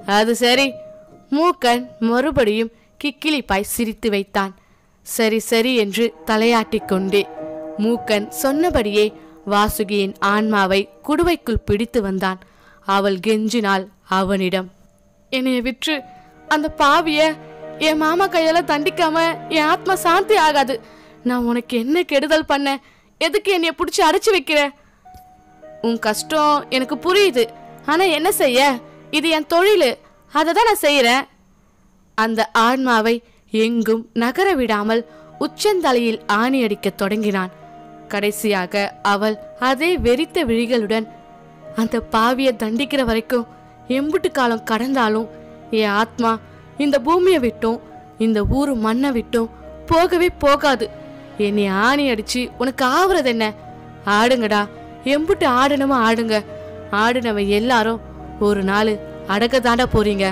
அது சரி மூக்கன் மறுபடியும் கிக்கிலிப்பாய் சிரித்து வைத்தான் சரி சரி என்று தலையாட்டிக் கொண்டே மூக்கன் சொன்னபடியே வாசுகியின் ஆன்மாவை குடுவைக்குள் பிடித்து வந்தான் அவள் கெஞ்சினாள் அவனிடம் என்னைய விற்று அந்த பாவிய என் மாமா கையால தண்டிக்காம என் ஆத்மா சாந்தி ஆகாது நான் உனக்கு என்ன கெடுதல் பண்ண எதுக்கு என்னைய பிடிச்சி அடைச்சு வைக்கிற உன் கஷ்டம் எனக்கு புரியுது ஆனா என்ன செய்ய இது என் தொழில் அதை தான் நான் செய்யறேன் அந்த ஆன்மாவை எங்கும் நகர விடாமல் உச்சந்தலையில் ஆணி அடிக்கத் தொடங்கினான் கடைசியாக அவள் அதே வெறித்த விழிகளுடன் அந்த பாவியை தண்டிக்கிற வரைக்கும் எம்புட்டு காலம் கடந்தாலும் என் ஆத்மா இந்த பூமியை விட்டும் இந்த ஊரு மண்ணை விட்டும் போகவே போகாது என்னை ஆணி அடிச்சு உனக்கு ஆவறது என்ன ஆடுங்கடா எம்புட்டு ஆடணுமோ ஆடுங்க ஆடுனவன் எல்லாரும் ஒரு நாள் அடக்க தாண்டா போறீங்க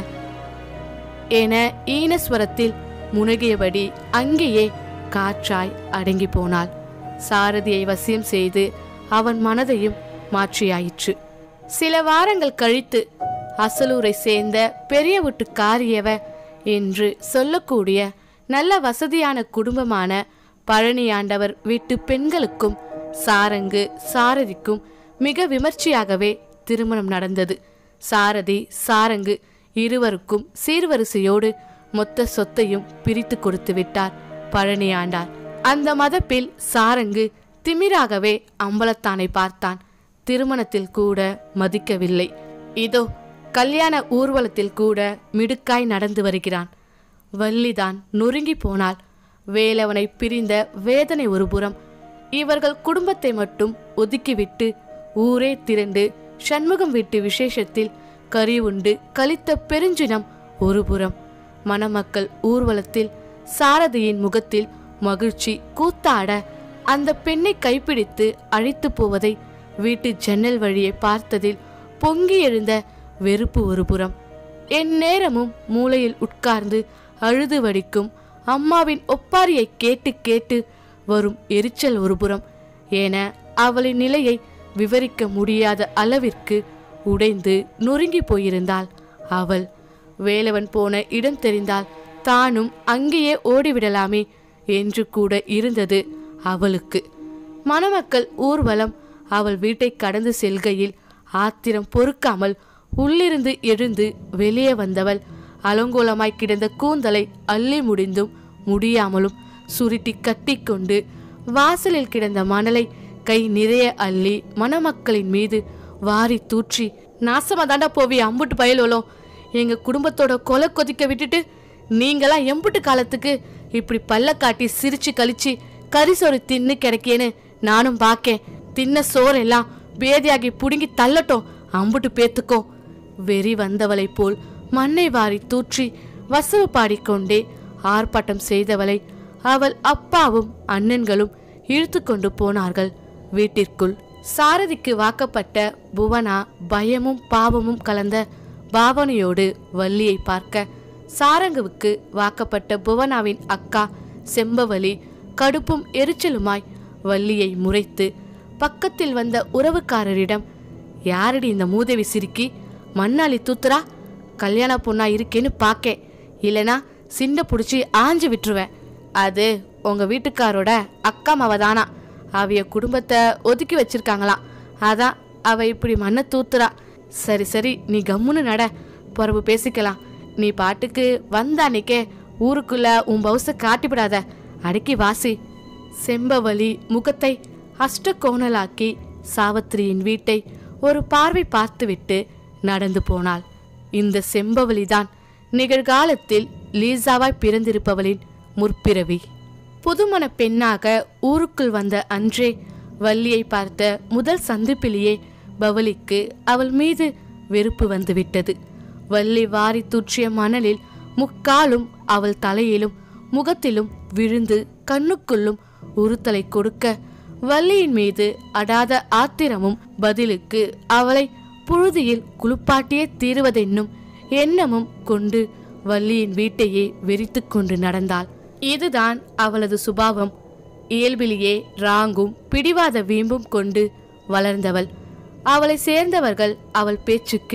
என ஈனஸ்வரத்தில் முனகியபடி அங்கேயே காற்றாய் அடங்கி போனாள் சாரதியை வசியம் செய்து அவன் மனதையும் மாற்றியாயிற்று சில வாரங்கள் கழித்து அசலூரை சேர்ந்த பெரிய வீட்டு காரியவ என்று சொல்லக்கூடிய நல்ல வசதியான குடும்பமான பழனியாண்டவர் வீட்டு பெண்களுக்கும் சாரங்கு சாரதிக்கும் மிக விமர்சையாகவே திருமணம் நடந்தது சாரதி சாரங்கு இருவருக்கும் சீர்வரிசையோடு மொத்த சொத்தையும் பிரித்து கொடுத்து விட்டார் பழனி ஆண்டார் அந்த மதப்பில் சாரங்கு திமிராகவே அம்பலத்தானை பார்த்தான் திருமணத்தில் கூட மதிக்கவில்லை இதோ கல்யாண ஊர்வலத்தில் கூட மிடுக்காய் நடந்து வருகிறான் வள்ளிதான் நொறுங்கி போனாள் வேலவனை பிரிந்த வேதனை ஒருபுறம் இவர்கள் குடும்பத்தை மட்டும் ஒதுக்கிவிட்டு ஊரே திரண்டு சண்முகம் வீட்டு விசேஷத்தில் கறி உண்டு கழித்த பெருஞ்சினம் ஒருபுறம் மணமக்கள் ஊர்வலத்தில் சாரதியின் முகத்தில் மகிழ்ச்சி கூத்தாட அந்த பெண்ணை கைப்பிடித்து அழைத்து போவதை வீட்டு ஜன்னல் வழியே பார்த்ததில் பொங்கி எழுந்த வெறுப்பு ஒருபுறம் என் நேரமும் மூலையில் உட்கார்ந்து அழுது வடிக்கும் அம்மாவின் ஒப்பாரியை கேட்டு கேட்டு வரும் எரிச்சல் ஒருபுறம் என அவளின் நிலையை விவரிக்க முடியாத அளவிற்கு உடைந்து நொறுங்கி போயிருந்தாள் அவள் வேலவன் போன இடம் தெரிந்தால் தானும் அங்கேயே ஓடிவிடலாமே என்று கூட இருந்தது அவளுக்கு மணமக்கள் ஊர்வலம் அவள் வீட்டை கடந்து செல்கையில் ஆத்திரம் பொறுக்காமல் உள்ளிருந்து எழுந்து வெளியே வந்தவள் அலங்கோலமாய் கிடந்த கூந்தலை அள்ளி முடிந்தும் முடியாமலும் சுருட்டி கட்டிக்கொண்டு வாசலில் கிடந்த மணலை கை நிறைய அள்ளி மணமக்களின் மீது வாரி தூற்றி நாசமா தாண்டா போவி அம்புட்டு பயலுவலும் எங்க குடும்பத்தோட கொலை கொதிக்க விட்டுட்டு நீங்களா எம்புட்டு காலத்துக்கு இப்படி பல்ல காட்டி சிரிச்சு கழிச்சு கரிசோறு தின்னு கிடைக்கேன்னு நானும் பாக்கேன் தின்ன சோறெல்லாம் பேதியாகி புடுங்கி தள்ளட்டும் அம்புட்டு பேத்துக்கோ வெறி வந்தவளைப் போல் மண்ணை வாரி தூற்றி வசவு பாடிக்கொண்டே ஆர்ப்பாட்டம் செய்தவளை அவள் அப்பாவும் அண்ணன்களும் இழுத்து கொண்டு போனார்கள் வீட்டிற்குள் சாரதிக்கு வாக்கப்பட்ட புவனா பயமும் பாவமும் கலந்த பாவனையோடு வள்ளியை பார்க்க சாரங்குவுக்கு வாக்கப்பட்ட புவனாவின் அக்கா செம்பவலி கடுப்பும் எரிச்சலுமாய் வள்ளியை முறைத்து பக்கத்தில் வந்த உறவுக்காரரிடம் யாரடி இந்த மூதேவி சிரிக்கி மண்ணாளி தூத்துறா கல்யாண பொண்ணா இருக்கேன்னு பாக்கேன் இல்லனா சிண்ட புடிச்சு ஆஞ்சு விட்டுருவேன் அது உங்க வீட்டுக்காரோட அக்கா மாவ தானா அவைய குடும்பத்தை ஒதுக்கி வச்சிருக்காங்களாம் அதான் அவ இப்படி மண்ணை தூத்துறா சரி சரி நீ கம்முன்னு நட பிறகு பேசிக்கலாம் நீ பாட்டுக்கு வந்த அன்னைக்கே ஊருக்குள்ள உன் பவுச காட்டிவிடாத அடக்கி வாசி செம்பவலி முகத்தை அஷ்டகோணலாக்கி சாவத்திரியின் வீட்டை ஒரு பார்வை பார்த்துவிட்டு நடந்து போனாள் இந்த செம்பவலிதான் நிகழ்காலத்தில் லீசாவாய் பிறந்திருப்பவளின் முற்பிறவி புதுமண பெண்ணாக ஊருக்குள் வந்த அன்றே வள்ளியை பார்த்த முதல் சந்திப்பிலேயே பவலிக்கு அவள் மீது வெறுப்பு வந்துவிட்டது வள்ளி வாரி தூற்றிய மணலில் முக்காலும் அவள் தலையிலும் முகத்திலும் விழுந்து கண்ணுக்குள்ளும் உறுத்தலை கொடுக்க வள்ளியின் மீது அடாத ஆத்திரமும் பதிலுக்கு அவளை புழுதியில் குளிப்பாட்டியே தீருவதென்னும் எண்ணமும் கொண்டு வள்ளியின் வீட்டையே வெறித்துக் கொண்டு நடந்தாள் இதுதான் அவளது சுபாவம் இயல்பிலேயே ராங்கும் பிடிவாத வீம்பும் கொண்டு வளர்ந்தவள் அவளை சேர்ந்தவர்கள் அவள் பேச்சுக்கு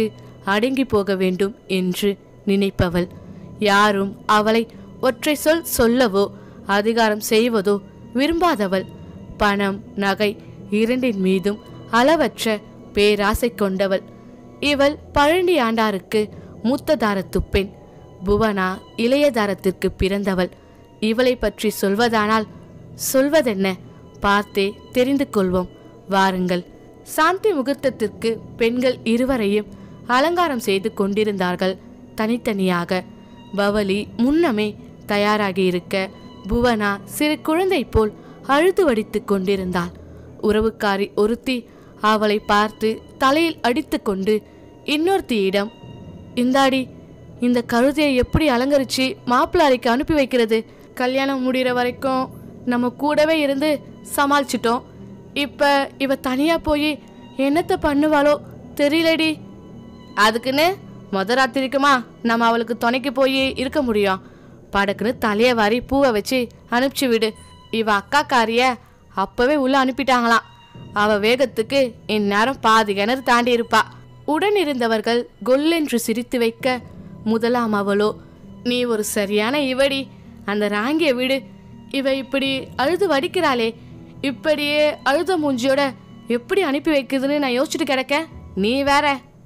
அடங்கி போக வேண்டும் என்று நினைப்பவள் யாரும் அவளை ஒற்றை சொல் சொல்லவோ அதிகாரம் செய்வதோ விரும்பாதவள் பணம் நகை இரண்டின் மீதும் அளவற்ற பேராசை கொண்டவள் இவள் பழனி ஆண்டாருக்கு மூத்த தாரத்து பெண் புவனா இளைய தாரத்திற்கு பிறந்தவள் இவளை பற்றி சொல்வதானால் சொல்வதென்ன பார்த்தே தெரிந்து கொள்வோம் வாருங்கள் சாந்தி முகூர்த்தத்திற்கு பெண்கள் இருவரையும் அலங்காரம் செய்து கொண்டிருந்தார்கள் தனித்தனியாக பவலி முன்னமே தயாராகி இருக்க புவனா சிறு குழந்தை போல் அழுது வடித்துக் கொண்டிருந்தாள் உறவுக்காரி ஒருத்தி அவளை பார்த்து தலையில் அடித்துக்கொண்டு இன்னொருத்தியிடம் இந்தாடி இந்த கழுதையை எப்படி அலங்கரிச்சு மாப்பிள்ளாரிக்கு அனுப்பி வைக்கிறது கல்யாணம் முடிகிற வரைக்கும் நம்ம கூடவே இருந்து சமாளிச்சிட்டோம் இப்ப இவ தனியா போய் என்னத்த பண்ணுவாளோ தெரியலடி அதுக்குன்னு முத ராத்திரிக்குமா நம்ம அவளுக்கு துணைக்கு போய் இருக்க முடியும் படக்குன்னு தலையை வாரி பூவை வச்சு அனுப்பிச்சு விடு இவ அக்காக்காரிய அப்பவே உள்ள அனுப்பிட்டாங்களாம் அவ வேகத்துக்கு இந்நேரம் பாதி கிணறு தாண்டி இருப்பா உடன் இருந்தவர்கள் கொல்லென்று சிரித்து வைக்க முதலாம் அவளோ நீ ஒரு சரியான இவடி அந்த ராங்கிய விடு இவ இப்படி அழுது வடிக்கிறாளே இப்படியே அழுத மூஞ்சியோட எப்படி அனுப்பி வைக்குதுன்னு நான் யோசிச்சுட்டு கிடக்க நீ வேற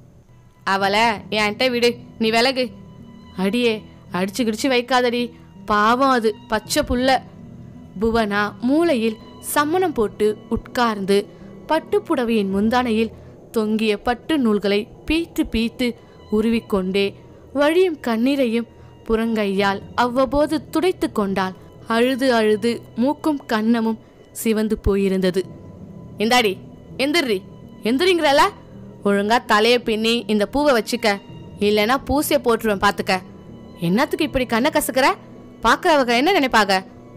அவளை என்கிட்ட விடு நீ விலகு அடியே அடிச்சு கிடிச்சு வைக்காதடி பாவம் அது பச்சை புல்ல புவனா மூலையில் சம்மணம் போட்டு உட்கார்ந்து பட்டுப்புடவையின் முந்தானையில் தொங்கிய பட்டு நூல்களை பீத்து பீத்து உருவிக்கொண்டே வழியும் கண்ணீரையும் புறங்கையால் அவ்வப்போது துடைத்து கொண்டாள் அழுது அழுது மூக்கும் கன்னமும் சிவந்து போயிருந்தது இந்தாடி எந்திரி எந்திரிங்கிறல ஒழுங்கா தலைய பின்னி இந்த பூவை வச்சுக்க இல்லைன்னா பூசிய போட்டுருவேன் பாத்துக்க என்னத்துக்கு இப்படி கண்ணை கசக்குற பாக்குறவங்க என்ன நினைப்பாங்க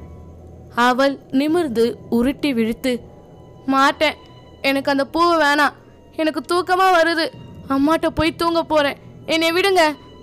அவள் நிமிர்ந்து உருட்டி விழுத்து மாட்டேன் எனக்கு அந்த பூவை வேணாம் எனக்கு தூக்கமா வருது அம்மாட்ட போய் தூங்க போறேன் என்னை விடுங்க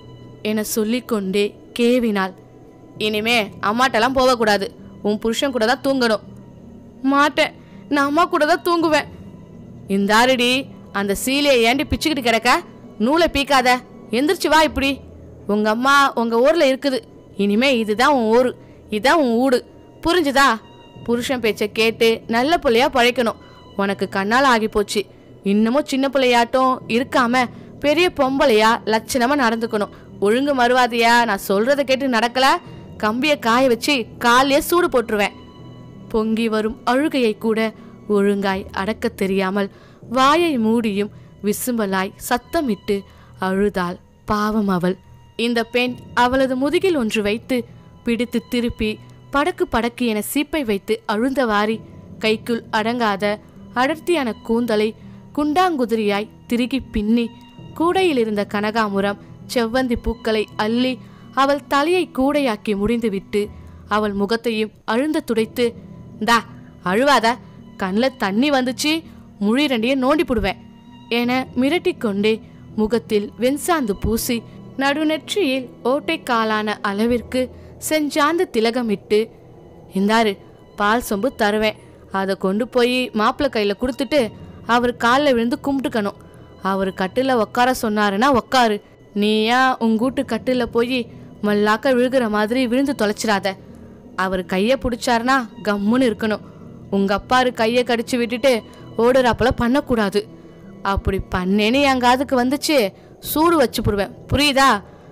என சொல்லிக்கொண்டே கேவினாள் இனிமே அம்மாட்டெல்லாம் போகக்கூடாது உன் புருஷன் கூட தான் தூங்கணும் மாட்டேன் நான் அம்மா கூட தான் தூங்குவேன் இந்தாருடி அந்த சீலையை ஏண்டி பிச்சுக்கிட்டு கிடக்க நூலை பீக்காத எந்திரிச்சு வா இப்படி உங்க அம்மா உங்க ஊர்ல இருக்குது இனிமே இதுதான் உன் ஊரு இதான் உன் ஊடு புரிஞ்சுதா புருஷன் பேச்ச கேட்டு நல்ல பிள்ளையா பழைக்கணும் உனக்கு கண்ணால் ஆகி போச்சு இன்னமும் சின்ன பிள்ளையாட்டம் இருக்காம பெரிய பொம்பளையா லட்சணமா நடந்துக்கணும் ஒழுங்கு மறுவாதியா நான் சொல்றத கேட்டு நடக்கல கம்பிய காய வச்சு காலையே சூடு போட்டுருவேன் பொங்கி வரும் அழுகையை கூட ஒழுங்காய் அடக்கத் தெரியாமல் வாயை மூடியும் விசும்பலாய் சத்தமிட்டு அழுதாள் பாவம் அவள் இந்த பெண் அவளது முதுகில் ஒன்று வைத்து பிடித்து திருப்பி படக்கு படக்கு என சீப்பை வைத்து அழுந்தவாரி கைக்குள் அடங்காத அடர்த்தியான கூந்தலை குண்டாங்குதிரியாய் திருகி பின்னி கூடையில் இருந்த கனகாமுரம் செவ்வந்தி பூக்களை அள்ளி அவள் தலையை கூடையாக்கி முடிந்துவிட்டு அவள் முகத்தையும் அழுந்த துடைத்து தா அழுவாத கண்ணில் தண்ணி வந்துச்சு முழி ரெண்டையும் நோண்டி போடுவேன் என மிரட்டிக்கொண்டே முகத்தில் வெண்சாந்து பூசி நடுநெற்றியில் ஓட்டைக்காலான அளவிற்கு செஞ்சாந்து திலகமிட்டு இந்தாரு பால் சொம்பு தருவேன் அதை கொண்டு போய் மாப்பிள்ளை கையில் கொடுத்துட்டு அவர் காலில் விழுந்து கும்பிட்டுக்கணும் அவர் கட்டில் உட்கார சொன்னாருன்னா உக்காரு நீயா உங்கூட்டு கட்டில் போய் மல்லாக்க விழுகிற மாதிரி விழுந்து தொலைச்சிடாத அவர் கையை பிடிச்சாருன்னா கம்முன்னு இருக்கணும் உங்க அப்பாரு கையை கடிச்சு விட்டுட்டு ஓடுறாப்புல பண்ணக்கூடாது அப்படி பண்ணேன்னு என் காதுக்கு வந்துச்சு சூடு வச்சு போடுவேன் புரியுதா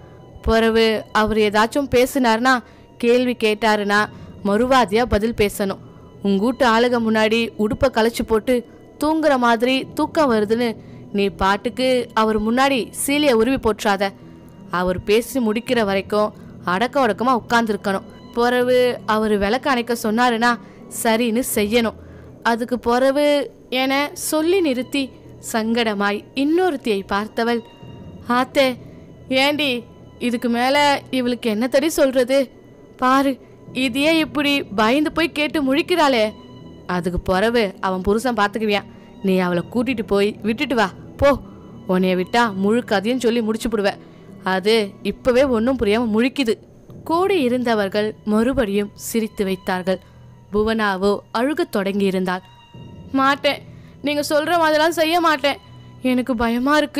பிறகு அவர் ஏதாச்சும் பேசினாருன்னா கேள்வி கேட்டாருன்னா மறுவாதியா பதில் பேசணும் உங்கூட்டு ஆளுக முன்னாடி உடுப்பை களைச்சு போட்டு தூங்குற மாதிரி தூக்கம் வருதுன்னு நீ பாட்டுக்கு அவர் முன்னாடி சீலையை உருவி போட்டுறாத அவர் பேசி முடிக்கிற வரைக்கும் அடக்க உடக்கமா உட்கார்ந்துருக்கணும் பிறகு அவர் விளக்கு அணைக்க சொன்னாருன்னா சரின்னு செய்யணும் அதுக்கு பிறகு என சொல்லி நிறுத்தி சங்கடமாய் இன்னொருத்தியை பார்த்தவள் ஆத்தே ஏண்டி இதுக்கு மேல இவளுக்கு என்ன தடி சொல்றது பாரு இதையே இப்படி பயந்து போய் கேட்டு முழிக்கிறாளே அதுக்கு பிறவு அவன் புருஷன் பார்த்துக்குவியான் நீ அவளை கூட்டிட்டு போய் விட்டுட்டு வா போ உன்னைய விட்டா முழு கதையும் சொல்லி முடிச்சு போடுவ அது இப்பவே ஒன்றும் புரியாம முழிக்குது கூட இருந்தவர்கள் மறுபடியும் சிரித்து வைத்தார்கள் புவனாவோ அழுகத் தொடங்கியிருந்தாள் மாட்டேன் நீங்க சொல்ற மாதிரிலாம் செய்ய மாட்டேன் எனக்கு பயமா இருக்கு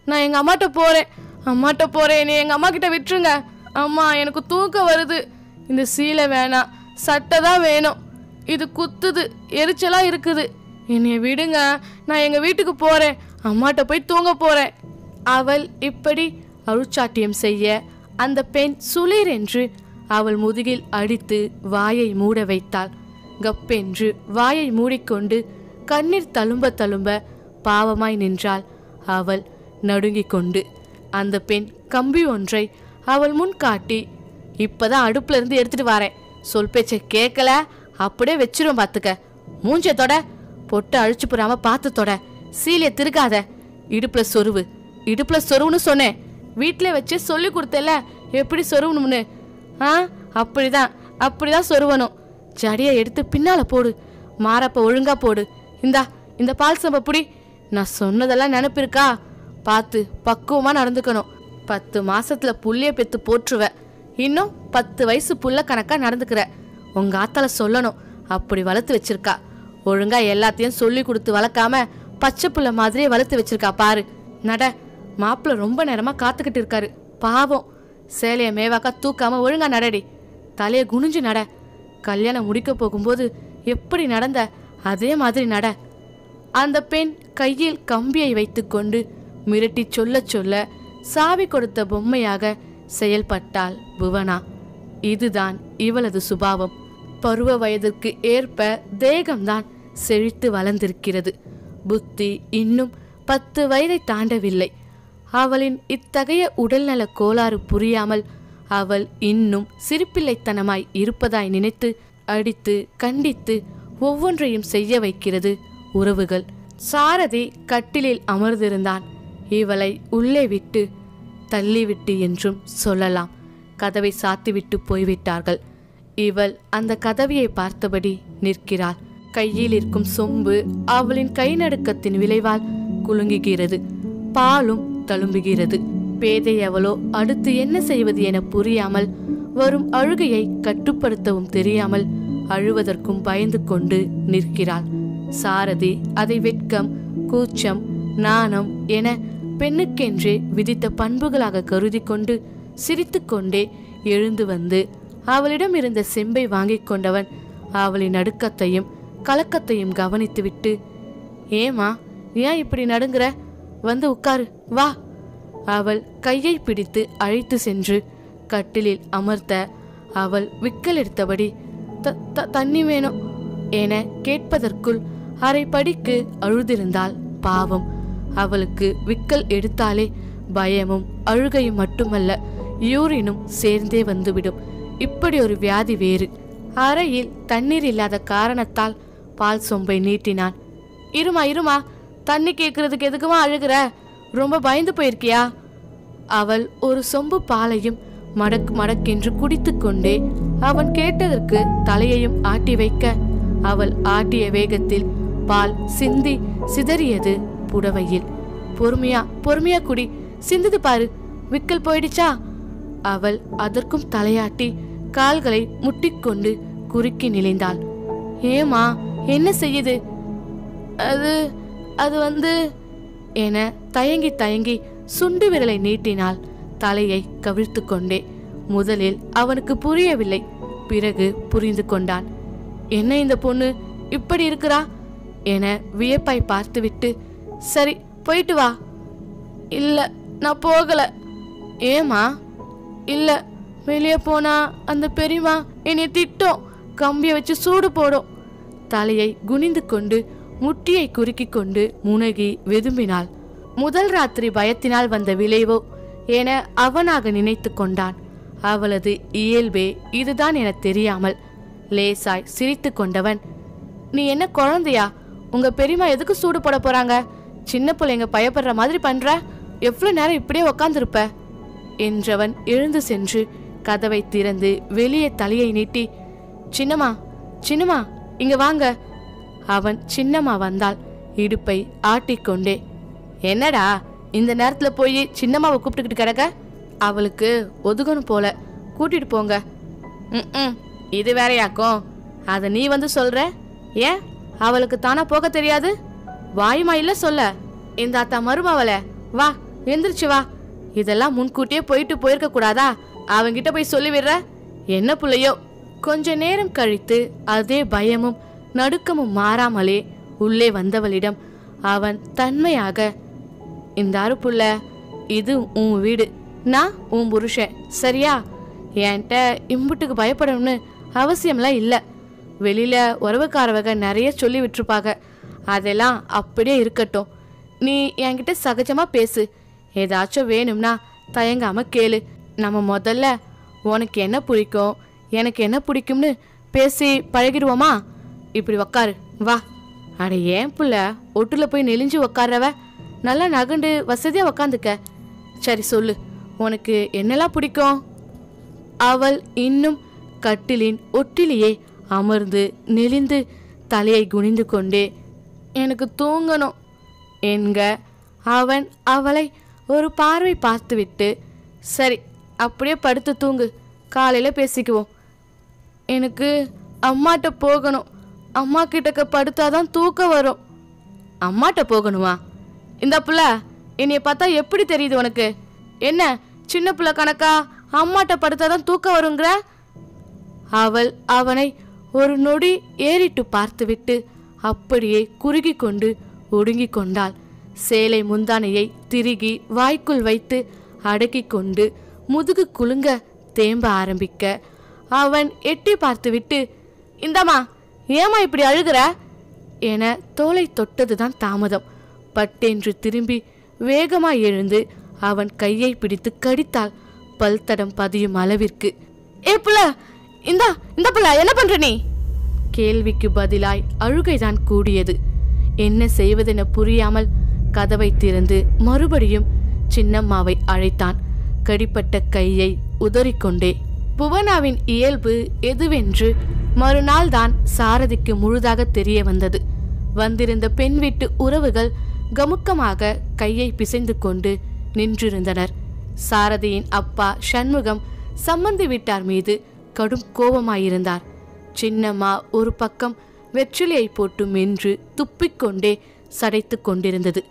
நான் எங்க அம்மாட்ட போறேன் அம்மாட்ட போறேன் என்னை எங்க அம்மா கிட்ட விட்டுருங்க அம்மா எனக்கு தூக்கம் வருது இந்த சீலை வேணாம் சட்டை தான் வேணும் இது குத்துது எரிச்சலா இருக்குது என்னைய விடுங்க நான் எங்க வீட்டுக்கு போறேன் அம்மாட்ட போய் தூங்க போறேன் அவள் இப்படி அருட்சாட்டியம் செய்ய அந்த பெண் சுளீர் என்று அவள் முதுகில் அடித்து வாயை மூட வைத்தாள் கப்பென்று வாயை மூடிக்கொண்டு கண்ணீர் தழும்ப தழும்ப பாவமாய் நின்றாள் அவள் நடுங்கிக் கொண்டு அந்த பெண் கம்பி ஒன்றை அவள் முன் காட்டி இப்பதான் அடுப்புல இருந்து எடுத்துட்டு வரேன் சொல் பேச்சை கேட்கல அப்படியே வச்சிரும் பாத்துக்க மூஞ்ச தொட பொட்டு அழிச்சு போறாம பார்த்து தொட சீலைய திருக்காத இடுப்புல சொருவு இடுப்புல சொருவுன்னு சொன்னேன் வீட்ல வச்சு சொல்லி கொடுத்தல எப்படி சொருவணும்னு ஆ அப்படிதான் அப்படிதான் சொருவணும் ஜடியை எடுத்து பின்னால போடு மாரப்ப ஒழுங்கா போடு இந்தா இந்த பால் சம்பை புடி நான் சொன்னதெல்லாம் நினப்பு இருக்கா பார்த்து பக்குவமா நடந்துக்கணும் பத்து மாசத்துல புள்ளைய பெத்து போற்றுவ இன்னும் பத்து வயசு புள்ள கணக்கா நடந்துக்கிற உங்க ஆத்தால சொல்லணும் அப்படி வளர்த்து வச்சிருக்கா ஒழுங்கா எல்லாத்தையும் சொல்லி கொடுத்து வளர்க்காம பச்சை புள்ள மாதிரியே வளர்த்து வச்சிருக்கா பாரு நட மாப்பிள்ள ரொம்ப நேரமா காத்துக்கிட்டு இருக்காரு பாவம் சேலைய மேவாக்கா தூக்காம ஒழுங்கா நடடி தலைய குனிஞ்சு நட கல்யாணம் முடிக்க போகும்போது எப்படி நடந்த அதே மாதிரி நட அந்த பெண் கையில் கம்பியை வைத்துக்கொண்டு மிரட்டி சொல்லச் சொல்ல சாவி கொடுத்த பொம்மையாக செயல்பட்டாள் புவனா இதுதான் இவளது சுபாவம் பருவ வயதிற்கு ஏற்ப தேகம்தான் செழித்து வளர்ந்திருக்கிறது புத்தி இன்னும் பத்து வயதை தாண்டவில்லை அவளின் இத்தகைய உடல்நல கோளாறு புரியாமல் அவள் இன்னும் சிரிப்பிள்ளைத்தனமாய் இருப்பதாய் நினைத்து அடித்து கண்டித்து ஒவ்வொன்றையும் செய்ய வைக்கிறது உறவுகள் சாரதி கட்டிலில் அமர்ந்திருந்தான் இவளை உள்ளே விட்டு தள்ளிவிட்டு என்றும் சொல்லலாம் கதவை சாத்திவிட்டு போய்விட்டார்கள் இவள் அந்த கதவியை பார்த்தபடி நிற்கிறாள் கையில் இருக்கும் சொம்பு அவளின் கை நடுக்கத்தின் விளைவால் குலுங்குகிறது பாலும் தழும்புகிறது பேதை அவளோ அடுத்து என்ன செய்வது என புரியாமல் வரும் அழுகையை கட்டுப்படுத்தவும் தெரியாமல் அழுவதற்கும் பயந்து கொண்டு நிற்கிறாள் சாரதி அதை வெட்கம் கூச்சம் நாணம் என பெண்ணுக்கென்றே விதித்த பண்புகளாக கருதி கொண்டு சிரித்துக்கொண்டே எழுந்து வந்து அவளிடம் இருந்த செம்பை வாங்கிக் கொண்டவன் அவளின் நடுக்கத்தையும் கலக்கத்தையும் கவனித்துவிட்டு ஏமா ஏன் இப்படி நடுங்குற வந்து உட்காரு வா அவள் கையை பிடித்து அழைத்து சென்று கட்டிலில் அமர்த்த அவள் விக்கல் எடுத்தபடி "த- த- தண்ணி வேணும் என கேட்பதற்குள் அரை படிக்கு அழுதிருந்தாள் பாவம் அவளுக்கு விக்கல் எடுத்தாலே பயமும் அழுகையும் மட்டுமல்ல யூரினும் சேர்ந்தே வந்துவிடும் இப்படி ஒரு வியாதி வேறு அறையில் தண்ணீர் இல்லாத காரணத்தால் பால் சொம்பை நீட்டினான் இருமா இருமா தண்ணி கேட்கறதுக்கு எதுக்குமா அழுகுற ரொம்ப பயந்து போயிருக்கியா அவள் ஒரு சொம்பு பாலையும் மடக் மடக்கென்று குடித்துக்கொண்டே அவன் கேட்டதற்கு தலையையும் ஆட்டி வைக்க அவள் ஆட்டிய வேகத்தில் பால் சிந்தி சிதறியது புடவையில் பொறுமையா பொறுமையா குடி சிந்துது பாரு விக்கல் போயிடுச்சா அவள் அதற்கும் தலையாட்டி கால்களை முட்டிக்கொண்டு குறுக்கி நிலைந்தாள் ஏமா என்ன செய்யுது அது அது வந்து என தயங்கி தயங்கி சுண்டு விரலை நீட்டினாள் தலையை கவிழ்த்து கொண்டே முதலில் அவனுக்கு புரியவில்லை பிறகு புரிந்து கொண்டான் என்ன இந்த பொண்ணு இப்படி இருக்கிறா என வியப்பாய் பார்த்துவிட்டு சரி போயிட்டு வா இல்ல நான் போகல ஏமா இல்ல வெளியே போனா அந்த பெரியம்மா என்னை திட்டும் கம்பியை வச்சு சூடு போடும் தலையை குனிந்து கொண்டு முட்டியை குறுக்கிக் கொண்டு முனகி வெதும்பினாள் முதல் ராத்திரி பயத்தினால் வந்த விளைவோ என அவனாக நினைத்து கொண்டான் அவளது இயல்பே இதுதான் என தெரியாமல் லேசாய் சிரித்து கொண்டவன் நீ என்ன குழந்தையா உங்க பெரியம்மா எதுக்கு சூடு போட போறாங்க சின்ன பிள்ளைங்க பயப்படுற மாதிரி பண்ற எவ்வளவு நேரம் இப்படியே உக்காந்துருப்ப என்றவன் எழுந்து சென்று கதவை திறந்து வெளியே தலையை நீட்டி சின்னம்மா சின்னம்மா இங்க வாங்க அவன் சின்னம்மா வந்தாள் இடுப்பை ஆட்டிக்கொண்டே என்னடா இந்த நேரத்துல போய் சின்னம்மாவை கூப்பிட்டுக்கிட்டு கிடக்க அவளுக்கு ஒதுகணும் போல கூட்டிட்டு போங்க ம் இது வேறையாக்கும் அதை நீ வந்து சொல்ற ஏன் அவளுக்கு தானா போக தெரியாது வாயுமா இல்ல சொல்ல இந்த அத்தா மருமாவல வா எந்திரிச்சு வா இதெல்லாம் முன்கூட்டியே போயிட்டு போயிருக்க கூடாதா அவங்கிட்ட போய் சொல்லி விடுற என்ன புள்ளையோ கொஞ்ச நேரம் கழித்து அதே பயமும் நடுக்கமும் மாறாமலே உள்ளே வந்தவளிடம் அவன் தன்மையாக இந்த புள்ள இது உன் வீடு நான் உன் புருஷன் சரியா என்கிட்ட இம்புட்டுக்கு பயப்படணும்னு அவசியம்லாம் இல்லை வெளியில உறவுக்காரவங்க நிறைய சொல்லி விட்டுருப்பாங்க அதெல்லாம் அப்படியே இருக்கட்டும் நீ என்கிட்ட சகஜமா பேசு ஏதாச்சும் வேணும்னா தயங்காம கேளு நம்ம முதல்ல உனக்கு என்ன பிடிக்கும் எனக்கு என்ன பிடிக்கும்னு பேசி பழகிடுவோமா இப்படி உக்காரு வா அட ஏன் புள்ள ஒட்டுல போய் நெளிஞ்சு உக்காடுறவ நல்லா நகண்டு வசதியா உக்காந்துக்க சரி சொல்லு உனக்கு என்னெல்லாம் பிடிக்கும் அவள் இன்னும் கட்டிலின் ஒட்டிலேயே அமர்ந்து நெளிந்து தலையை குனிந்து கொண்டே எனக்கு தூங்கணும் என்க அவன் அவளை ஒரு பார்வை பார்த்துவிட்டு சரி அப்படியே படுத்து தூங்கு காலையில் பேசிக்குவோம் எனக்கு அம்மாட்ட போகணும் அம்மா கிட்டக்க படுத்தாதான் தூக்கம் வரும் அம்மாட்ட போகணுமா இந்த புள்ள என்னைய பார்த்தா எப்படி தெரியுது உனக்கு என்ன சின்ன புள்ள கணக்கா அம்மாட்ட படுத்தாதான் தூக்கம் வருங்கிற அவள் அவனை ஒரு நொடி ஏறிட்டு பார்த்துவிட்டு அப்படியே குறுகி கொண்டு ஒடுங்கிக் கொண்டாள் சேலை முந்தானையை திருகி வாய்க்குள் வைத்து அடக்கிக் கொண்டு முதுகு குலுங்க தேம்ப ஆரம்பிக்க அவன் எட்டி பார்த்துவிட்டு இந்தாம்மா ஏமா இப்படி அழுகிற என தோலை தொட்டதுதான் தாமதம் பட்டென்று திரும்பி வேகமாய் எழுந்து அவன் கையை பிடித்து கடித்தாள் பல்தடம் பதியும் அளவிற்கு ஏ புள்ள இந்தா இந்த புள்ள என்ன பண்ற நீ கேள்விக்கு பதிலாய் அழுகைதான் கூடியது என்ன செய்வதென புரியாமல் கதவை திறந்து மறுபடியும் சின்னம்மாவை அழைத்தான் கடிப்பட்ட கையை உதறிக்கொண்டே புவனாவின் இயல்பு எதுவென்று மறுநாள் தான் சாரதிக்கு முழுதாக தெரிய வந்தது வந்திருந்த பெண் வீட்டு உறவுகள் கமுக்கமாக கையை பிசைந்து கொண்டு நின்றிருந்தனர் சாரதியின் அப்பா சண்முகம் சம்மந்தி வீட்டார் மீது கடும் கோபமாயிருந்தார் சின்னம்மா ஒரு பக்கம் வெற்றிலையை போட்டு மென்று துப்பிக்கொண்டே சடைத்து கொண்டிருந்தது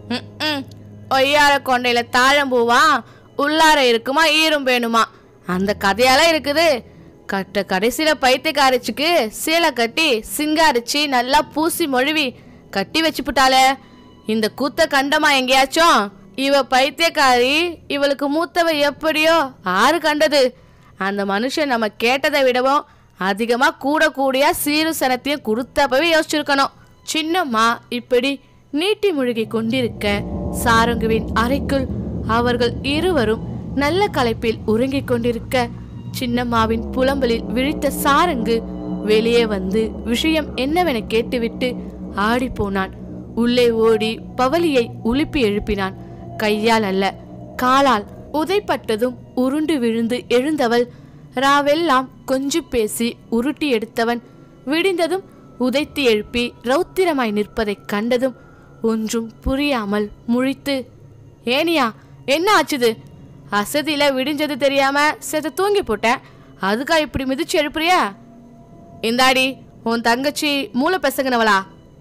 ஒய்யார கொண்டையில தாழம்பூவா உள்ளார இருக்குமா ஈரும் வேணுமா அந்த கதையெல்லாம் இருக்குது கட்ட கடைசியில பைத்தியக்காரச்சுக்கு சீலை கட்டி சிங்காரிச்சு நல்லா பூசி மொழுவி கட்டி வச்சுப்புட்டாளே இந்த கூத்த கண்டமா எங்கேயாச்சும் இவ பைத்தியக்காரி இவளுக்கு மூத்தவ எப்படியோ ஆறு கண்டது அந்த மனுஷன் நம்ம கேட்டதை விடவும் அதிகமா கூட கூடிய சீரு சனத்தையும் கொடுத்தப்பவே யோசிச்சிருக்கணும் சின்னம்மா இப்படி நீட்டி முழுகி கொண்டிருக்க சாரங்குவின் அறைக்குள் அவர்கள் இருவரும் நல்ல களைப்பில் உறங்கிக் கொண்டிருக்க சின்னம்மாவின் புலம்பலில் விழித்த சாரங்கு வெளியே வந்து விஷயம் என்னவென கேட்டுவிட்டு ஆடி போனான் உள்ளே ஓடி பவலியை உலுப்பி எழுப்பினான் கையால் அல்ல காலால் உதைப்பட்டதும் உருண்டு விழுந்து எழுந்தவள் ராவெல்லாம் கொஞ்சி பேசி உருட்டி எடுத்தவன் விடிந்ததும் உதைத்து எழுப்பி ரௌத்திரமாய் நிற்பதைக் கண்டதும் ஒன்றும் புரியாமல் முழித்து ஏனியா என்ன ஆச்சுது அசதியில விடிஞ்சது தெரியாம செத்து தூங்கி போட்டேன் அதுக்கா இப்படி மிதிச்சு எழுப்புறியா இந்தாடி உன் தங்கச்சி மூளை பெசங்கினவளா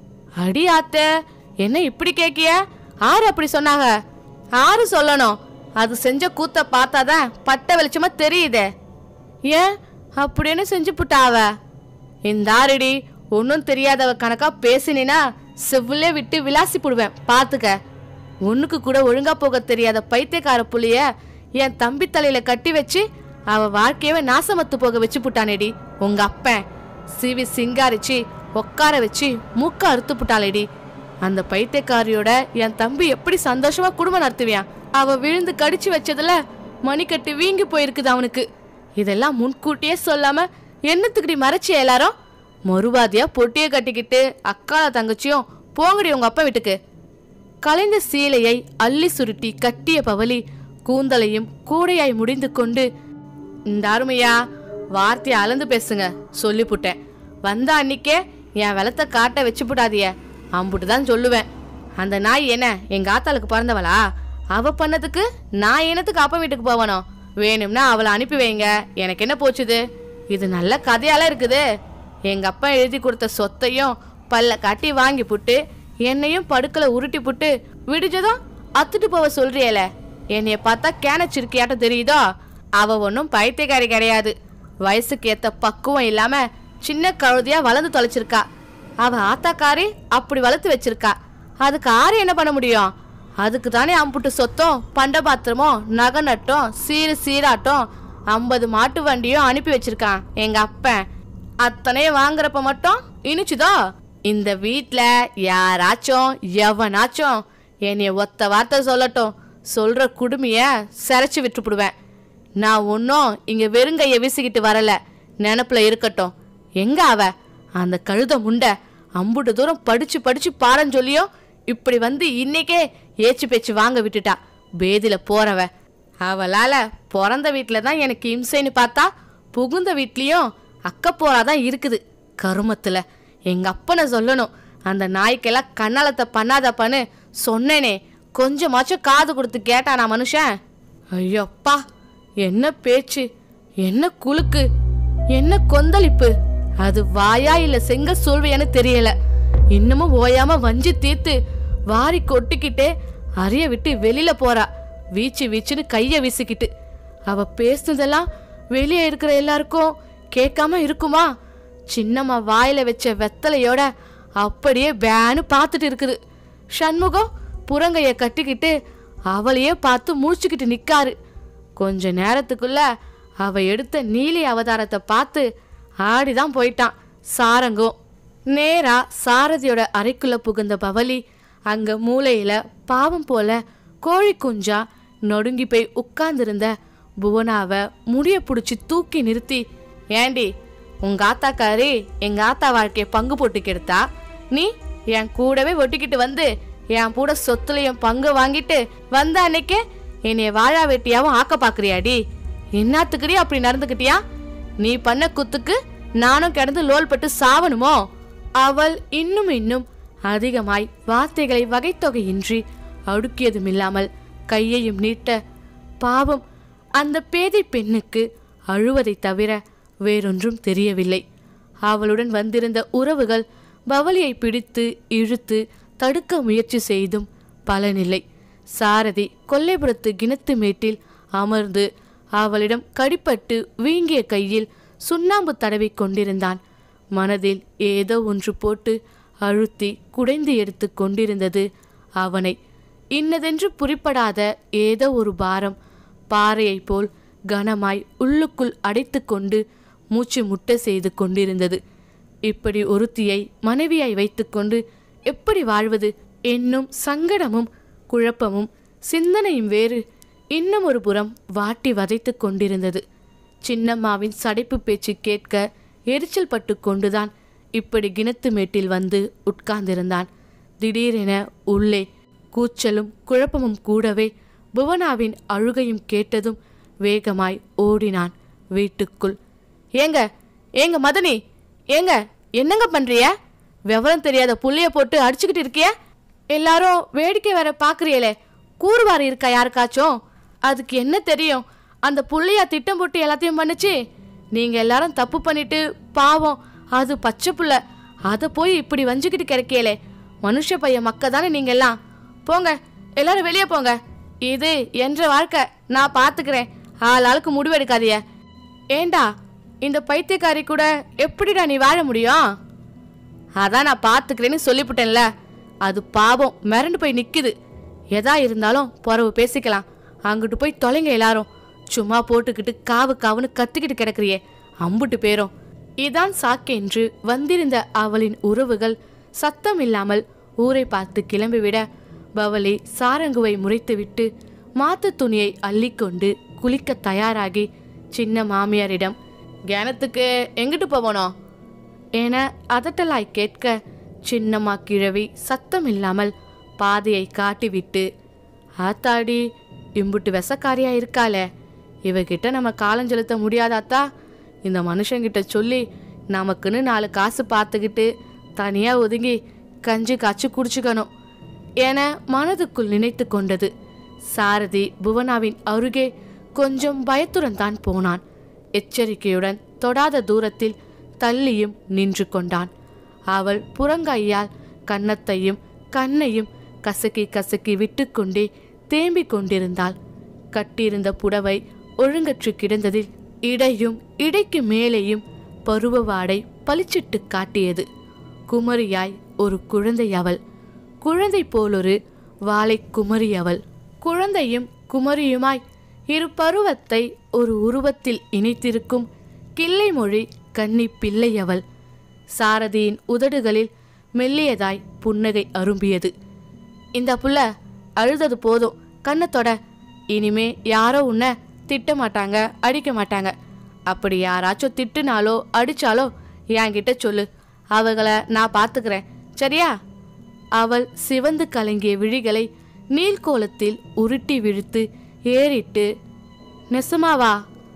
அடி ஆத்த என்ன இப்படி கேக்கிய ஆறு அப்படி சொன்னாங்க ஆறு சொல்லணும் அது செஞ்ச கூத்த பார்த்தாதான் பட்ட வெளிச்சமா தெரியுதே ஏன் அப்படின்னு செஞ்சு புட்டாவ இந்த ஆறுடி ஒன்றும் தெரியாதவ கணக்கா பேசினா செவ்விலே விட்டு விளாசி போடுவேன் பார்த்துக்க ஒண்ணுக்கு கூட ஒழுங்கா போக தெரியாத பைத்தியக்கார புள்ளைய என் தம்பி தலையில கட்டி வச்சு அவ வாழ்க்கையவே நாசமத்து போக வச்சு புட்டானேடி உங்க அப்பன் சிவி சிங்காரிச்சு உட்கார வச்சு மூக்க அறுத்து புட்டாளேடி அந்த பைத்தியக்காரியோட என் தம்பி எப்படி சந்தோஷமா குடும்பம் நடத்துவியான் அவ விழுந்து கடிச்சு வச்சதுல மணிக்கட்டு வீங்கி போயிருக்குது அவனுக்கு இதெல்லாம் முன்கூட்டியே சொல்லாம என்னத்துக்குடி மறைச்சி எல்லாரும் மறுவாதியா பொட்டியை கட்டிக்கிட்டு அக்கால தங்கச்சியும் போங்கடி உங்க அப்பா வீட்டுக்கு கலைந்த சீலையை அள்ளி சுருட்டி கட்டிய பவலி கூந்தலையும் கூடையாய் முடிந்து கொண்டு இந்த அருமையா வார்த்தையை அளந்து பேசுங்க சொல்லிப்புட்டேன் வந்த அன்னிக்கே என் வெளத்தை காட்ட வச்சு புடாதிய அம்புட்டு தான் சொல்லுவேன் அந்த நாய் என்ன எங்க ஆத்தாளுக்கு பிறந்தவளா அவ பண்ணதுக்கு நான் என்னத்துக்கு அப்பா வீட்டுக்கு போவணும் வேணும்னா அவளை அனுப்பி வைங்க எனக்கு என்ன போச்சுது இது நல்ல கதையால இருக்குது எங்க அப்பா எழுதி கொடுத்த சொத்தையும் பல்ல காட்டி வாங்கி புட்டு என்னையும் படுக்கல உருட்டி புட்டு விடிஞ்சதும் அத்துட்டு போவ சொல்றியல என்னைய பார்த்தா கேனச்சிருக்கியாட்டம் தெரியுதோ அவ ஒன்றும் பைத்தியக்காரி கிடையாது வயசுக்கு ஏத்த பக்குவம் இல்லாம சின்ன கழுதியா வளர்ந்து தொலைச்சிருக்கா அவ ஆத்தாக்காரி அப்படி வளர்த்து வச்சிருக்கா அதுக்கு ஆறு என்ன பண்ண முடியும் அதுக்கு தானே அம்புட்டு சொத்தம் பண்ட பாத்திரமும் நகை நட்டம் சீரு சீராட்டம் ஐம்பது மாட்டு வண்டியும் அனுப்பி வச்சிருக்கான் எங்க அப்பன் அத்தனையும் வாங்குறப்ப மட்டும் இனிச்சுதோ இந்த வீட்ல யாராச்சும் எவனாச்சும் என்னைய ஒத்த வார்த்தை சொல்லட்டும் சொல்ற குடுமைய சிரைச்சு விட்டுப்புடுவேன் நான் ஒன்றும் இங்க வெறுங்கைய வீசிக்கிட்டு வரல நினப்புல இருக்கட்டும் எங்க அவ அந்த கழுத முண்டை அம்புட்டு தூரம் படிச்சு படிச்சு பாடம் சொல்லியும் இப்படி வந்து இன்னைக்கே ஏச்சு பேச்சு வாங்க விட்டுட்டா பேதியில போறவ அவளால பிறந்த வீட்டில் தான் எனக்கு இம்சைன்னு பார்த்தா புகுந்த வீட்லேயும் அக்கப்போராதான் இருக்குது கருமத்துல எங்க அப்பனை சொல்லணும் அந்த நாய்க்கெல்லாம் கண்ணாலத்தை பண்ணாதப்பான்னு சொன்னேனே கொஞ்சமாச்சும் காது கொடுத்து கேட்டானா மனுஷன் ஐயோப்பா என்ன பேச்சு என்ன குலுக்கு என்ன கொந்தளிப்பு அது வாயா இல்ல செங்க சொல்வையான்னு தெரியல இன்னமும் ஓயாம வஞ்சி தீர்த்து வாரி கொட்டிக்கிட்டே அரிய விட்டு வெளியில போறா வீச்சு வீச்சுன்னு கைய வீசிக்கிட்டு அவ பேசுனதெல்லாம் வெளியே இருக்கிற எல்லாருக்கும் கேட்காம இருக்குமா சின்னம்மா வாயில வச்ச வெத்தலையோட அப்படியே பேனு பார்த்துட்டு இருக்குது சண்முகம் புறங்கைய கட்டிக்கிட்டு அவளையே பார்த்து முழிச்சுக்கிட்டு நிக்காரு கொஞ்ச நேரத்துக்குள்ள அவ எடுத்த நீலி அவதாரத்தை பார்த்து ஆடிதான் போயிட்டான் சாரங்கம் நேரா சாரதியோட அறைக்குள்ள புகுந்த பவலி அங்க மூலையில பாவம் போல கோழி குஞ்சா நொடுங்கி போய் உட்கார்ந்திருந்த புவனாவை முடிய புடிச்சு தூக்கி நிறுத்தி ஏண்டி உங்க ஆத்தாக்காரி எங்க ஆத்தா வாழ்க்கைய பங்கு போட்டு கெடுத்தா நீ என் கூடவே ஒட்டிக்கிட்டு வந்து என் கூட சொத்துலையும் பங்கு வாங்கிட்டு வந்த அன்னைக்கே என்னைய வாழா வெட்டியாவும் ஆக்க பாக்குறியாடி என்னத்துக்குடி அப்படி நடந்துக்கிட்டியா நீ பண்ண குத்துக்கு நானும் கிடந்து லோல் பட்டு சாவணுமோ அவள் இன்னும் இன்னும் அதிகமாய் வார்த்தைகளை வகைத்தொகையின்றி அடுக்கியதுமில்லாமல் கையையும் நீட்ட பாவம் அந்த பேதை பெண்ணுக்கு அழுவதைத் தவிர வேறொன்றும் தெரியவில்லை அவளுடன் வந்திருந்த உறவுகள் பவலியை பிடித்து இழுத்து தடுக்க முயற்சி செய்தும் பலனில்லை சாரதி கொல்லைப்புறத்து கிணத்து மேட்டில் அமர்ந்து அவளிடம் கடிப்பட்டு வீங்கிய கையில் சுண்ணாம்பு தடவி கொண்டிருந்தான் மனதில் ஏதோ ஒன்று போட்டு அழுத்தி குடைந்து எடுத்து கொண்டிருந்தது அவனை இன்னதென்று புரிப்படாத ஏதோ ஒரு பாரம் பாறையைப் போல் கனமாய் உள்ளுக்குள் அடைத்து கொண்டு மூச்சு முட்ட செய்து கொண்டிருந்தது இப்படி ஒருத்தியை மனைவியாய் வைத்துக்கொண்டு எப்படி வாழ்வது என்னும் சங்கடமும் குழப்பமும் சிந்தனையும் வேறு இன்னும் ஒரு புறம் வாட்டி வதைத்து கொண்டிருந்தது சின்னம்மாவின் சடைப்பு பேச்சு கேட்க எரிச்சல் பட்டு கொண்டுதான் இப்படி கிணத்து மேட்டில் வந்து உட்கார்ந்திருந்தான் திடீரென உள்ளே கூச்சலும் குழப்பமும் கூடவே புவனாவின் அழுகையும் கேட்டதும் வேகமாய் ஓடினான் வீட்டுக்குள் ஏங்க ஏங்க மதனி ஏங்க என்னங்க பண்றிய விவரம் தெரியாத புள்ளைய போட்டு அடிச்சுக்கிட்டு இருக்கிய எல்லாரும் வேடிக்கை வேற பாக்குறியலே கூறுவார் இருக்கா யாருக்காச்சும் அதுக்கு என்ன தெரியும் அந்த புள்ளையா திட்டம் போட்டு எல்லாத்தையும் பண்ணுச்சு நீங்க எல்லாரும் தப்பு பண்ணிட்டு பாவம் அது பச்சை புள்ள அதை போய் இப்படி வஞ்சுக்கிட்டு கிடைக்கலே மனுஷ பையன் மக்க தானே நீங்க எல்லாம் போங்க எல்லாரும் வெளியே போங்க இது என்ற வாழ்க்கை நான் பாத்துக்கிறேன் ஆள் ஆளுக்கு முடிவெடுக்காதீய ஏண்டா இந்த பைத்தியக்காரி கூட எப்படிடா நீ வாழ முடியும் அதான் நான் பாத்துக்கிறேன்னு சொல்லிவிட்டேன்ல அது பாவம் மிரண்டு போய் நிக்குது எதா இருந்தாலும் பொறவு பேசிக்கலாம் அங்கிட்டு போய் தொலைங்க எல்லாரும் சும்மா போட்டுக்கிட்டு காவு காவுன்னு கத்திக்கிட்டு கிடக்குறியே அம்புட்டு பேரும் இதான் சாக்கென்று வந்திருந்த அவளின் உறவுகள் சத்தம் இல்லாமல் ஊரை பார்த்து கிளம்பிவிட பவலி சாரங்குவை முறைத்துவிட்டு மாத்து துணியை அள்ளிக்கொண்டு குளிக்க தயாராகி சின்ன மாமியாரிடம் கிணத்துக்கு எங்கிட்டு போவனோ என அதட்டலாய் கேட்க சின்னம்மா கிழவி சத்தம் இல்லாமல் பாதையை காட்டிவிட்டு ஆத்தாடி இம்புட்டு விசக்காரியா இருக்காளே இவகிட்ட நம்ம காலம் செலுத்த முடியாதாத்தா இந்த மனுஷங்கிட்ட சொல்லி நமக்குன்னு நாலு காசு பார்த்துக்கிட்டு தனியா ஒதுங்கி கஞ்சி காய்ச்சி குடிச்சுக்கணும் என மனதுக்குள் நினைத்து கொண்டது சாரதி புவனாவின் அருகே கொஞ்சம் பயத்துடன் தான் போனான் எச்சரிக்கையுடன் தொடாத தூரத்தில் தள்ளியும் நின்று கொண்டான் அவள் புறங்கையால் கன்னத்தையும் கண்ணையும் கசக்கி கசக்கி விட்டுக்கொண்டே தேம்பிக் கொண்டிருந்தாள் கட்டியிருந்த புடவை ஒழுங்கற்று கிடந்ததில் இடையும் இடைக்கு மேலேயும் பருவ வாடை பளிச்சிட்டு காட்டியது குமரியாய் ஒரு குழந்தை அவள் குழந்தை போலொரு வாளை குமரி அவள் குழந்தையும் குமரியுமாய் இரு பருவத்தை ஒரு உருவத்தில் இணைத்திருக்கும் கிள்ளை மொழி கன்னி பிள்ளை அவள் சாரதியின் உதடுகளில் மெல்லியதாய் புன்னகை அரும்பியது இந்த புள்ள அழுதது போதும் கண்ணத்தொட இனிமே யாரோ உன்னை திட்ட மாட்டாங்க அடிக்க மாட்டாங்க அப்படி யாராச்சும் திட்டுனாலோ அடிச்சாலோ என்கிட்ட சொல்லு அவகளை நான் பார்த்துக்கிறேன் சரியா அவள் சிவந்து கலங்கிய விழிகளை நீள்கோலத்தில் உருட்டி விழுத்து ஏறிட்டு நெசமாவா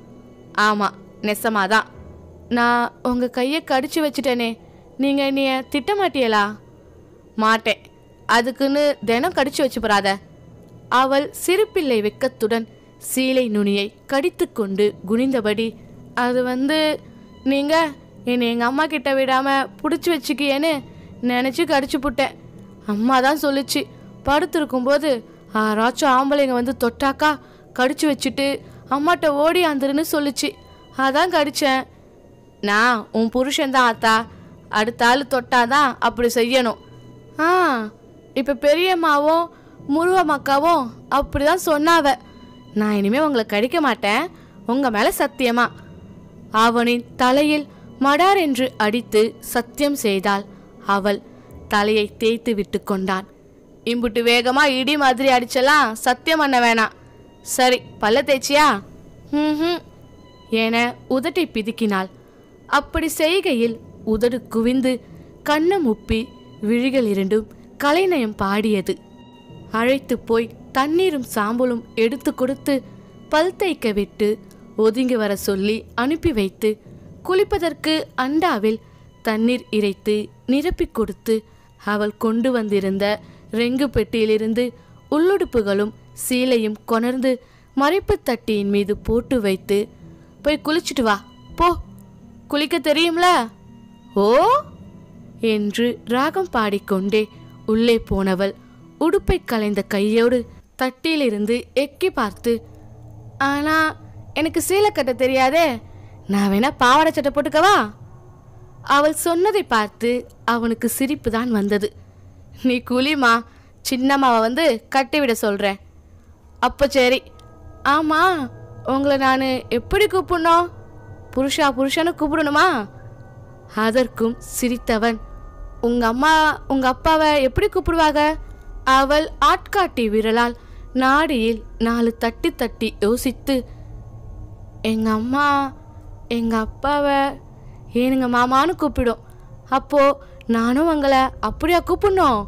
ஆமா நெசமாதான் நான் உங்க கையை கடிச்சு வச்சிட்டேனே நீங்க என்னைய திட்ட மாட்டியலா மாட்டேன் அதுக்குன்னு தினம் கடிச்சு வச்சு போறாத அவள் சிறுபிள்ளை வெக்கத்துடன் சீலை நுனியை கடித்துக்கொண்டு குனிந்தபடி அது வந்து நீங்க என்னை எங்க அம்மா கிட்ட விடாம பிடிச்சி வச்சுக்கியேன்னு நினைச்சு கடிச்சு புட்டேன் அம்மா தான் சொல்லுச்சு படுத்திருக்கும்போது யாராச்சும் ஆம்பளைங்க வந்து தொட்டாக்கா கடிச்சு வச்சுட்டு அம்மாட்ட ஓடி ஆந்துருன்னு சொல்லுச்சு அதான் கடிச்சேன் நான் உன் புருஷன்தான் ஆத்தா அடுத்த ஆள் தொட்டாதான் அப்படி செய்யணும் ஆ இப்போ பெரியம்மாவும் முருவம்மாக்காவும் அப்படிதான் சொன்னாவ நான் இனிமே உங்களை கடிக்க மாட்டேன் உங்க மேல சத்தியமா அவனின் தலையில் மடார் என்று அடித்து சத்தியம் செய்தாள் அவள் தலையை தேய்த்து விட்டு கொண்டான் இம்புட்டு வேகமா இடி மாதிரி அடிச்சலாம் சத்தியம் பண்ண வேணாம் சரி பல்ல தேய்ச்சியா ம் என உதட்டை பிதுக்கினாள் அப்படி செய்கையில் உதடு குவிந்து கண்ணம் உப்பி விழிகள் இரண்டும் கலைநயம் பாடியது அழைத்து போய் தண்ணீரும் சாம்பலும் எடுத்து கொடுத்து பல் தேய்க்க விட்டு ஒதுங்கி வர சொல்லி அனுப்பி வைத்து குளிப்பதற்கு அண்டாவில் தண்ணீர் இறைத்து நிரப்பிக் கொடுத்து அவள் கொண்டு வந்திருந்த ரெங்கு பெட்டியிலிருந்து உள்ளுடுப்புகளும் சீலையும் கொணர்ந்து மறைப்புத் தட்டியின் மீது போட்டு வைத்து போய் குளிச்சுட்டு வா போ குளிக்க தெரியும்ல ஓ என்று ராகம் பாடிக்கொண்டே உள்ளே போனவள் உடுப்பை கலைந்த கையோடு தட்டியிலிருந்து எக்கி பார்த்து ஆனா எனக்கு சீலை கட்ட தெரியாதே நான் வேணா பாவாடை சட்டை போட்டுக்கவா அவள் சொன்னதை பார்த்து அவனுக்கு சிரிப்பு தான் வந்தது நீ குளிமா சின்னம்மாவை வந்து கட்டிவிட சொல்கிறேன் அப்போ சரி ஆமாம் உங்களை நான் எப்படி கூப்பிடணும் புருஷா புருஷன்னு கூப்பிடணுமா அதற்கும் சிரித்தவன் உங்க அம்மா உங்க அப்பாவை எப்படி கூப்பிடுவாங்க அவள் ஆட்காட்டி விரலால் நாடியில் நாலு தட்டி தட்டி யோசித்து எங்க அம்மா எங்க அப்பாவை ஏனுங்க மாமான்னு கூப்பிடும் அப்போ நானும் உங்களை அப்படியா கூப்பிடணும்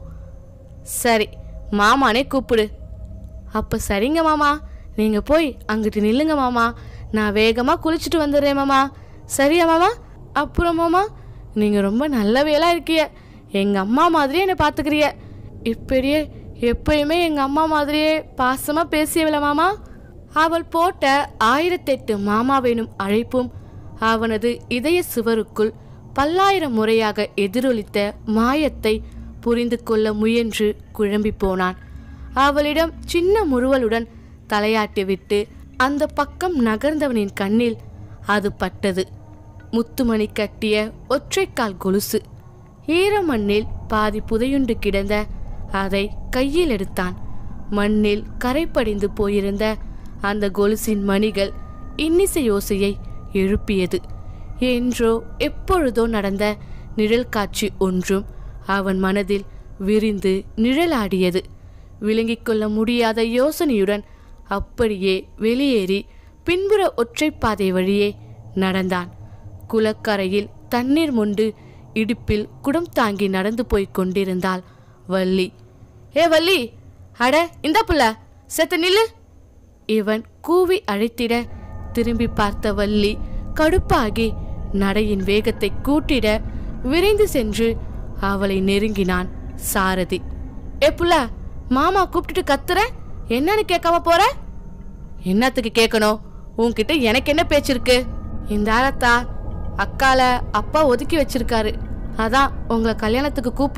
சரி மாமானே கூப்பிடு அப்ப சரிங்க மாமா நீங்க போய் அங்கிட்டு நில்லுங்க மாமா நான் வேகமா குளிச்சுட்டு வந்துடுறேன் மாமா சரியா மாமா அப்புறம் மாமா நீங்க ரொம்ப நல்லவையெல்லாம் இருக்கிய எங்க அம்மா மாதிரியே என்னை பாத்துக்கிறிய இப்படியே எப்பயுமே எங்க அம்மா மாதிரியே பாசமா பேசியவில்ல மாமா அவள் போட்ட ஆயிரத்தெட்டு மாமாவெனும் அழைப்பும் அவனது இதய சுவருக்குள் பல்லாயிரம் முறையாக எதிரொலித்த மாயத்தை புரிந்து கொள்ள முயன்று குழம்பி போனான் அவளிடம் சின்ன முறுவலுடன் தலையாட்டிவிட்டு அந்த பக்கம் நகர்ந்தவனின் கண்ணில் அது பட்டது முத்துமணி கட்டிய ஒற்றைக்கால் கொலுசு ஈரமண்ணில் பாதி புதையுண்டு கிடந்த அதை கையில் எடுத்தான் மண்ணில் கரைப்படிந்து போயிருந்த அந்த கொலுசின் மணிகள் இன்னிசை யோசையை எழுப்பியது என்றோ எப்பொழுதோ நடந்த நிழல் காட்சி ஒன்றும் அவன் மனதில் விரிந்து நிழலாடியது விளங்கிக் கொள்ள முடியாத யோசனையுடன் அப்படியே வெளியேறி பின்புற ஒற்றைப்பாதை வழியே நடந்தான் குளக்கரையில் தண்ணீர் மொண்டு இடுப்பில் குடம் தாங்கி நடந்து போய்க் கொண்டிருந்தாள் வள்ளி ஏ வள்ளி அட இந்த புள்ள செத்த நில்லு இவன் கூவி அழைத்திட திரும்பி பார்த்த வள்ளி கடுப்பாகி நடையின் வேகத்தை கூட்டிட விரைந்து சென்று அவளை நெருங்கினான் சாரதி ஏ புள்ள மாமா கூப்பிட்டுட்டு கத்துற என்னன்னு கேட்காம போற என்னத்துக்கு கேட்கணும் உன்கிட்ட எனக்கு என்ன பேச்சு இருக்கு இந்த ஆளத்தா அக்கால அப்பா ஒதுக்கி வச்சிருக்காரு அதான் உங்களை கல்யாணத்துக்கு கூப்பிடல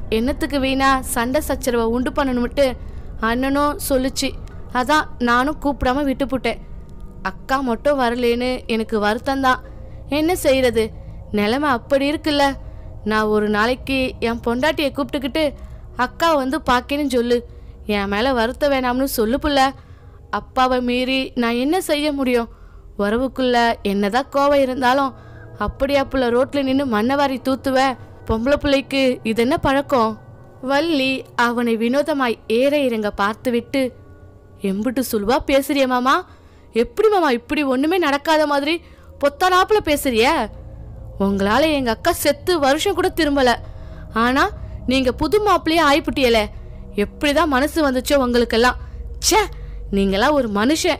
என்னத்துக்கு வீணா சண்டை சச்சரவை உண்டு பண்ணணும்ட்டு அண்ணனும் சொல்லுச்சு அதான் நானும் கூப்பிடாம விட்டுப்புட்டேன் அக்கா மட்டும் வரலேன்னு எனக்கு வருத்தம்தான் என்ன செய்யறது நிலைமை அப்படி இருக்குல்ல நான் ஒரு நாளைக்கு என் பொண்டாட்டியை கூப்பிட்டுக்கிட்டு அக்கா வந்து பார்க்கேன்னு சொல்லு என் மேலே வருத்த வேணாம்னு சொல்லு புள்ள அப்பாவை மீறி நான் என்ன செய்ய முடியும் உறவுக்குள்ள என்னதான் கோவம் இருந்தாலும் அப்படியா புள்ள ரோட்ல நின்று மண்ணவாரி தூத்துவ பொம்பளை பிள்ளைக்கு இது என்ன பழக்கம் வள்ளி அவனை வினோதமாய் ஏற இறங்க பார்த்துவிட்டு எம்பிட்டு சுலுவா பேசுறிய மாமா எப்படி மாமா இப்படி ஒண்ணுமே நடக்காத மாதிரி பொத்தானாப்புல பேசுறிய உங்களால எங்க அக்கா செத்து வருஷம் கூட திரும்பல ஆனா நீங்க புது மாப்பிள்ளையே ஆயிப்புட்டியல எப்படிதான் மனசு வந்துச்சோ உங்களுக்கெல்லாம் ச்சே நீங்களாம் ஒரு மனுஷன்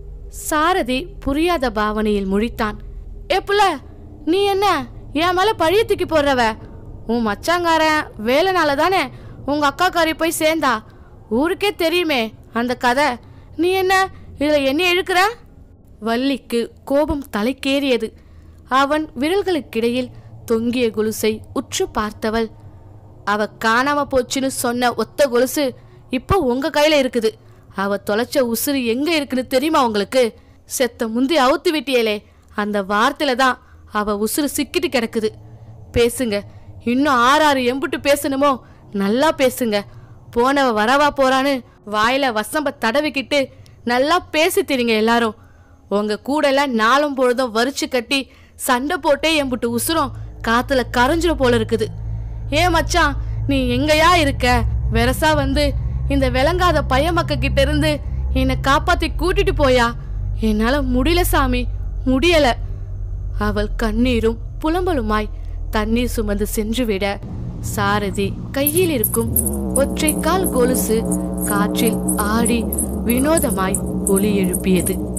சாரதி புரியாத பாவனையில் முழித்தான் ஏ புள்ள நீ என்ன என் மேல பழிய தூக்கி போடுறவ உன் மச்சாங்காரன் வேலைனால தானே உங்க அக்காக்காரி போய் சேர்ந்தா ஊருக்கே தெரியுமே அந்த கதை நீ என்ன இதுல என்ன இழுக்கிற வள்ளிக்கு கோபம் தலைக்கேறியது அவன் விரல்களுக்கிடையில் தொங்கிய கொலுசை உற்று பார்த்தவள் அவ காணாம போச்சுன்னு சொன்ன ஒத்த கொலுசு இப்போ உங்க கையில இருக்குது அவ தொலைச்ச உசுறு எங்க இருக்குன்னு தெரியுமா உங்களுக்கு செத்த முந்தி அவுத்து விட்டியலே அந்த வார்த்தையில தான் அவ உசுறு சிக்கிட்டு கிடக்குது பேசுங்க இன்னும் ஆறாறு எம்புட்டு பேசணுமோ நல்லா பேசுங்க போனவ வரவா போறான்னு வாயில வசம்ப தடவிக்கிட்டு நல்லா பேசி தெரியுங்க எல்லாரும் உங்க கூட எல்லாம் நாளும் பொழுதும் வரிச்சு கட்டி சண்டை போட்டே எம்புட்டு உசுரும் காத்துல கரைஞ்சிரும் போல இருக்குது ஏ மச்சான் நீ எங்கயா இருக்க வெரசா வந்து இந்த விளங்காத பையமக்க கிட்ட இருந்து என்னை காப்பாத்தி கூட்டிட்டு போயா என்னால முடியல சாமி முடியல அவள் கண்ணீரும் புலம்பலுமாய் தண்ணீர் சுமந்து சென்றுவிட சாரதி கையில் இருக்கும் ஒற்றை கால் கொலுசு காற்றில் ஆடி வினோதமாய் ஒலி எழுப்பியது